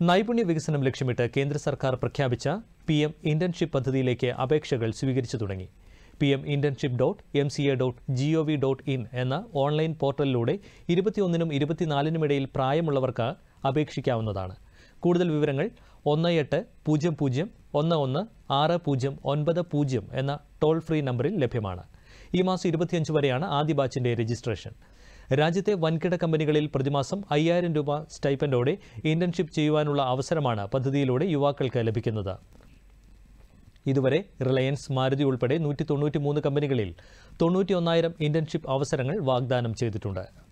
നൈപുണ്യ വികസനം ലക്ഷ്യമിട്ട് കേന്ദ്ര സർക്കാർ പ്രഖ്യാപിച്ച പി എം ഇന്റേൺഷിപ്പ് പദ്ധതിയിലേക്ക് അപേക്ഷകൾ സ്വീകരിച്ചു തുടങ്ങി P M internship dot M C A dot G O V dot in എന്ന ഓൺലൈൻ പോർട്ടലിലൂടെ ഇരുപത്തിയൊന്നിനും ഇരുപത്തിനാലിനും ഇടയിൽ പ്രായമുള്ളവർക്ക് അപേക്ഷിക്കാവുന്നതാണ് കൂടുതൽ വിവരങ്ങൾ ഒന്ന് എട്ട് പൂജ്യം പൂജ്യം ഒന്ന് ഒന്ന് ആറ് പൂജ്യം ഒൻപത് പൂജ്യം എന്ന ടോൾ ഫ്രീ നമ്പറിൽ ലഭ്യമാണ് ഈ മാസം ഇരുപത്തിയഞ്ച് വരെയാണ് ആദ്യ ബാച്ചിന്റെ രജിസ്ട്രേഷൻ രാജ്യത്തെ വൻകിട കമ്പനികളിൽ പ്രതിമാസം അയ്യായിരം രൂപ സ്റ്റൈപ്പൻഡോടെ ഇന്റേൺഷിപ്പ് ചെയ്യുവാനുള്ള അവസരമാണ് പദ്ധതിയിലൂടെ യുവാക്കൾക്ക് ലഭിക്കുന്നത് ഇതുവരെ റിലയൻസ് മാരുതി ഉൾപ്പെടെ നൂറ്റി തൊണ്ണൂറ്റി മൂന്ന് കമ്പനികളിൽ തൊണ്ണൂറ്റി ഒന്നായിരം ഇന്റേൺഷിപ്പ് അവസരങ്ങൾ വാഗ്ദാനം ചെയ്തിട്ടുണ്ട്